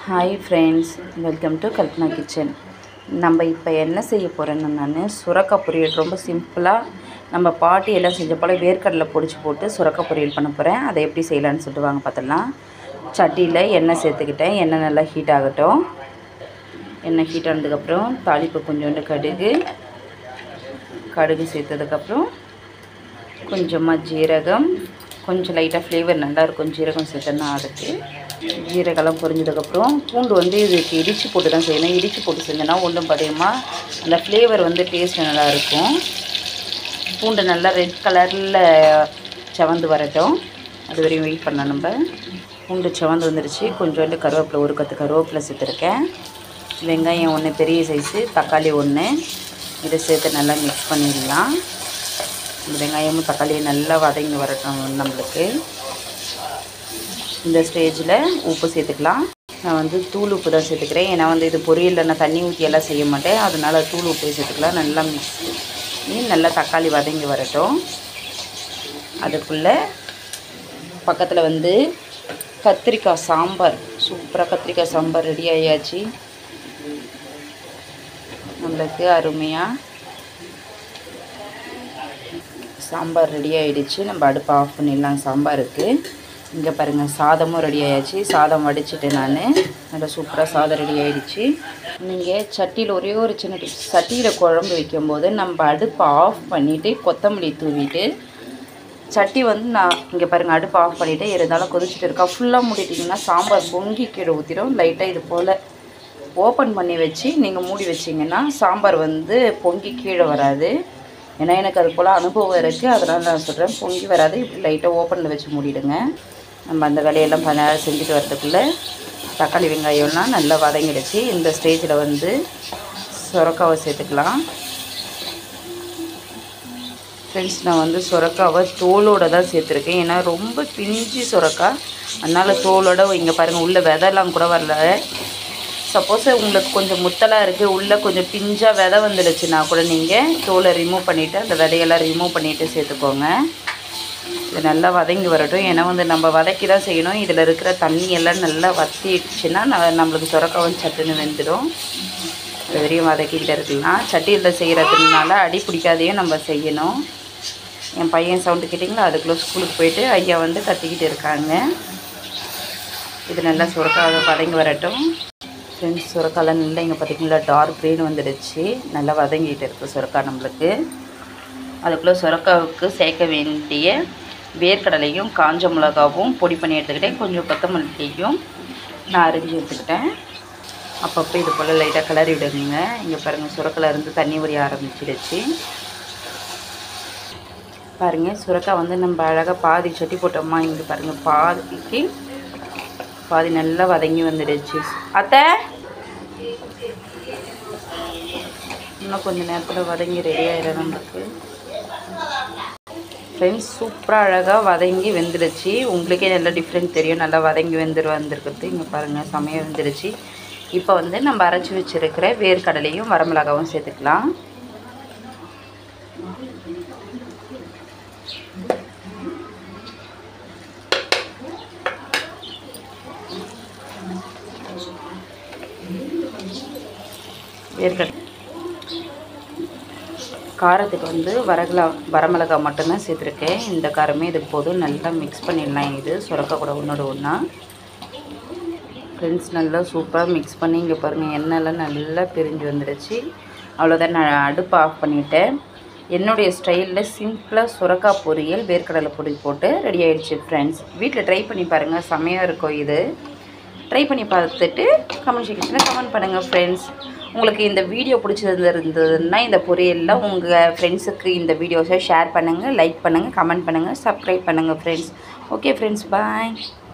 hi friends welcome to Kalpana kitchen நம்ம இப்போ என்ன செய்ய போகிறேன்னு நான் சுரக்காய் பொரியல் ரொம்ப சிம்பிளாக நம்ம பாட்டி எல்லாம் செஞ்ச போல் வேர்க்கடலை பொடிச்சு போட்டு சுரக்காய் பொரியல் பண்ண போகிறேன் அதை எப்படி செய்யலான்னு சொல்லிட்டு வாங்க பார்த்துடலாம் சட்டியில் எண்ணெய் சேர்த்துக்கிட்டேன் எண்ணெய் நல்லா ஹீட் ஆகட்டும் எண்ணெய் ஹீட் ஆனதுக்கப்புறம் தாளிப்பு கொஞ்சோண்டு கடுகு கடுகு சேர்த்ததுக்கப்புறம் கொஞ்சமாக ஜீரகம் கொஞ்சம் லைட்டாக ஃப்ளேவர் நல்லாயிருக்கும் ஜீரகம் சேர்த்தோன்னா அதுக்கு ஜீரகம்லாம் பொரிஞ்சதுக்கப்புறம் பூண்டு வந்து இதுக்கு இடித்து போட்டு தான் செய்யணும் இடித்து போட்டு செஞ்சோன்னா ஒன்றும் பதியமாக அந்த ஃப்ளேவர் வந்து டேஸ்ட் நல்லாயிருக்கும் பூண்டு நல்லா ரெட் கலரில் செவந்து வரட்டும் அது வரையும் வெயிட் பண்ணலாம் நம்ம பூண்டு செவந்து வந்துருச்சு கொஞ்சோண்டு கருவேப்பிலை ஒரு கத்து கருவேப்பிலை சேர்த்துருக்கேன் வெங்காயம் ஒன்று பெரிய சைஸு தக்காளி ஒன்று இதை சேர்த்து நல்லா மிக்ஸ் பண்ணிடலாம் இந்த வெங்காயமும் தக்காளியும் நல்லா வதங்கி வரட்டும் நம்மளுக்கு இந்த ஸ்டேஜில் உப்பு சேர்த்துக்கலாம் நான் வந்து தூள் உப்பு தான் சேர்த்துக்கிறேன் ஏன்னா வந்து இது பொரியலில் நான் தண்ணி ஊற்றி எல்லாம் செய்ய மாட்டேன் அதனால் தூள் உப்பு சேர்த்துக்கலாம் நல்லா மிக்ஸ் பண்ணி நல்லா தக்காளி வதங்கி வரட்டும் அதுக்குள்ளே பக்கத்தில் வந்து கத்திரிக்காய் சாம்பார் சூப்பராக கத்திரிக்காய் சாம்பார் ரெடி ஆயாச்சு நம்மளுக்கு அருமையாக சாம்பார் ரெடி ஆகிடுச்சு நம்ம அடுப்பை ஆஃப் பண்ணிடலாம் சாம்பாருக்கு இங்கே பாருங்கள் சாதமும் ரெடி ஆயாச்சு சாதம் வடிச்சிட்டு நான் நல்லா சூப்பராக சாதம் ரெடி ஆகிடுச்சு நீங்கள் சட்டியில் ஒரே ஒரு சின்ன டிப்ஸ் சட்டியில் குழம்பு வைக்கும்போது நம்ம அடுப்பை ஆஃப் பண்ணிவிட்டு கொத்தமல்லி தூவிட்டு சட்டி வந்து நான் இங்கே பாருங்கள் அடுப்பை ஆஃப் பண்ணிவிட்டு இருந்தாலும் கொதிச்சுட்டு இருக்கா ஃபுல்லாக மூடிட்டிங்கன்னா சாம்பார் பொங்கி கீழே ஊற்றிடும் லைட்டாக இது போல் ஓப்பன் பண்ணி வச்சு நீங்கள் மூடி வச்சிங்கன்னா சாம்பார் வந்து பொங்கி கீழே வராது ஏன்னா எனக்கு அது போல் அனுபவம் இருக்குது அதனால் நான் சொல்கிறேன் பொங்கி வராது இப்படி லைட்டாக ஓப்பனில் வச்சு மூடிடுங்க நம்ம அந்த வேலையெல்லாம் பண்ண செஞ்சுட்டு வரதுக்குள்ளே தக்காளி வெங்காயம்லாம் நல்லா வதங்கிடுச்சு இந்த ஸ்டேஜில் வந்து சுரக்காவை சேர்த்துக்கலாம் ஃப்ரெண்ட்ஸ் நான் வந்து சுரக்காவை தோலோடு தான் சேர்த்துருக்கேன் ஏன்னா ரொம்ப பிஞ்சு சுரக்காய் அதனால் தோலோட இங்கே பாருங்கள் உள்ளே விதெல்லாம் கூட வரல சப்போஸ் உங்களுக்கு கொஞ்சம் முத்தலாக இருக்குது உள்ளே கொஞ்சம் பிஞ்சாக விதை வந்துடுச்சுன்னா கூட நீங்கள் தோலை ரிமூவ் பண்ணிவிட்டு அந்த விதையெல்லாம் ரிமூவ் பண்ணிவிட்டு சேர்த்துக்கோங்க இது நல்லா வதங்கி வரட்டும் ஏன்னா வந்து நம்ம வதக்கி தான் செய்யணும் இதில் இருக்கிற தண்ணி எல்லாம் நல்லா வத்திடுச்சுன்னா ந- நம்மளுக்கு சுரக்காவும் சட்டுன்னு வெந்துடும் இது வரையும் வதக்கிக்கிட்டே இருக்கலாம் சட்டியில் செய்கிறதுனால அடி பிடிக்காதையும் நம்ம செய்யணும் என் பையன் சவுண்டு கேட்டிங்களா அதுக்குள்ளே ஸ்கூலுக்கு போயிட்டு ஐயா வந்து கத்திக்கிட்டு இருக்காங்க இது நல்லா சுரக்காய் வதங்கி வரட்டும் ஃப்ரெண்ட்ஸ் சுரக்காலாம் நல்லா இங்கே பார்த்தீங்களா டார்க் க்ரீன் வந்துடுச்சு நல்லா வதங்கிட்டு இருக்குது சுரக்காய் நம்மளுக்கு அதுக்குள்ளே சுரக்காவுக்கு சேர்க்க வேண்டிய வேர்க்கடலையும் காஞ்ச மிளகாவும் பொடி பண்ணி எடுத்துக்கிட்டேன் கொஞ்சம் கொத்தமல்லியும் நான் அரிஞ்சு எடுத்துக்கிட்டேன் அப்பப்போ இது போல் லைட்டாக கிளறி விடுங்க இங்கே பாருங்கள் சுரக்காயில் இருந்து தண்ணி உரிய ஆரம்பிச்சிடுச்சு பாருங்கள் சுரக்காய் வந்து நம்ம அழகாக பாதி சட்டி போட்டோமா இங்கே பாருங்கள் பாதிக்கு பாதி நல்லா வதங்கி வந்துடுச்சு அத்தை இன்னும் கொஞ்சம் நேரத்தில் வதங்கி ரெடி ஆயிடும் நமக்கு ஃப்ரெண்ட்ஸ் சூப்பராக அழகாக வதங்கி வெந்துடுச்சு உங்களுக்கே நல்லா டிஃப்ரெண்ட் தெரியும் நல்லா வதங்கி வெந்துரு வந்திருக்கிறது இங்கே பாருங்கள் செமையாக வெந்துடுச்சு இப்போ வந்து நம்ம அரைச்சி வச்சுருக்கிற வேர்க்கடலையும் வரமிளகாவும் சேர்த்துக்கலாம் வேர்க்கடலை காரத்துக்கு வந்து வரகலா வரமிளகா மட்டும்தான் சேர்த்துருக்கேன் இந்த காரமே இதுக்கு போதும் நல்லா மிக்ஸ் பண்ணிடலாம் இது சுரக்க கூட ஒன்றோட ஒன்றா ஃப்ரெண்ட்ஸ் நல்லா சூப்பராக மிக்ஸ் பண்ணி இங்கே பாருங்கள் எண்ணெய்லாம் நல்லா பிரிஞ்சு வந்துடுச்சு அவ்வளோதான் நான் அடுப்பு ஆஃப் பண்ணிட்டேன் என்னுடைய ஸ்டைலில் சிம்பிளாக சுரக்காய் பொரியல் வேர்க்கடலை பொடி போட்டு ரெடி ஆயிடுச்சு ஃப்ரெண்ட்ஸ் வீட்டில் ட்ரை பண்ணி பாருங்கள் செமையாக இருக்கும் இது ட்ரை பண்ணி பார்த்துட்டு கமெண்ட் செக்ஷனில் கமெண்ட் பண்ணுங்கள் ஃப்ரெண்ட்ஸ் உங்களுக்கு இந்த வீடியோ பிடிச்சிருந்ததுன்னா இந்த பொரியலில் உங்கள் ஃப்ரெண்ட்ஸுக்கு இந்த வீடியோஸை ஷேர் பண்ணுங்கள் லைக் பண்ணுங்கள் கமெண்ட் பண்ணுங்கள் சப்ஸ்கிரைப் பண்ணுங்கள் ஃப்ரெண்ட்ஸ் ஓகே ஃப்ரெண்ட்ஸ் பாய்